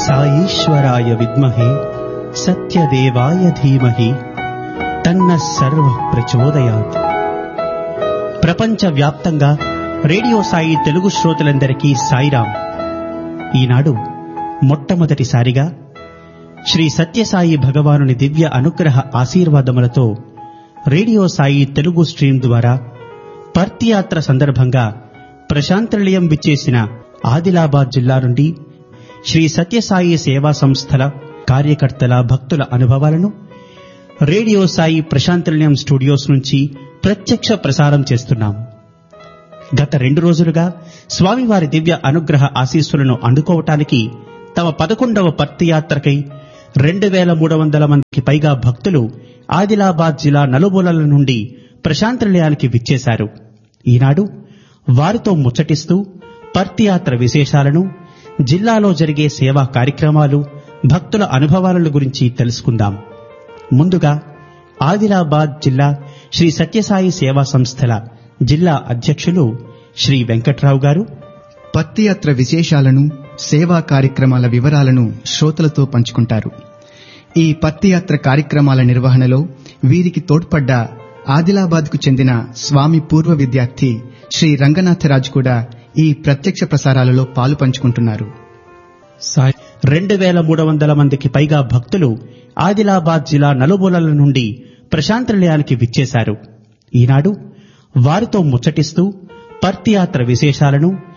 సాయీశ్వరాయ విద్మహే సత్యదేవాయ ధీమహి తన్న సర్వ ప్రచోదయాత్ ప్రపంచవ్యాప్తంగా రేడియో సాయి తెలుగు శ్రోతలందరికీ సాయిరాం ఈనాడు మొట్టమొదటిసారిగా శ్రీ సత్యసాయి భగవానుని దివ్య అనుగ్రహ ఆశీర్వాదములతో రేడియో సాయి తెలుగు స్ట్రీమ్ ద్వారా పర్తియాత్ర సందర్భంగా ప్రశాంతనిలయం విచ్చేసిన ఆదిలాబాద్ జిల్లా నుండి శ్రీ సత్యసాయి సేవా సంస్థల కార్యకర్తల భక్తుల అనుభవాలను రేడియో సాయి ప్రశాంతనిలయం స్టూడియోస్ నుంచి ప్రత్యక్ష ప్రసారం చేస్తున్నాం గత రెండు రోజులుగా స్వామివారి దివ్య అనుగ్రహ ఆశీస్సులను అందుకోవటానికి తమ పదకొండవ పర్తియాత్రకై రెండు వేల మూడు వందల మందికి పైగా భక్తులు ఆదిలాబాద్ జిల్లా నలుమూలల నుండి ప్రశాంతనిలయానికి విచ్చేశారు ఈనాడు వారితో ముచ్చటిస్తూ పర్తియాత్ర విశేషాలను జిల్లాలో జరిగే సేవా కార్యక్రమాలు భక్తుల అనుభవాలను గురించి తెలుసుకుందాం ముందుగా ఆదిలాబాద్ జిల్లా శ్రీ సత్యసాయి సేవా సంస్థల జిల్లా అధ్యక్షులు శ్రీ వెంకట్రావు గారు పత్తియాత్ర విశేషాలను సేవా కార్యక్రమాల వివరాలను శ్రోతలతో పంచుకుంటారు ఈ పత్తియాత్ర కార్యక్రమాల నిర్వహణలో వీరికి తోడ్పడ్డ ఆదిలాబాద్కు చెందిన స్వామి పూర్వ విద్యార్థి శ్రీ రంగనాథరాజు కూడా ఈ ప్రత్యక్ష ప్రసారాలలో పాలు పంచుకుంటున్నారు రెండు వేల మూడు వందల మందికి పైగా భక్తులు ఆదిలాబాద్ జిల్లా నలుమూలల నుండి ప్రశాంతనిలయానికి విచ్చేశారు ఈనాడు వారితో ముచ్చటిస్తూ పర్తియాత్ర విశేషాలను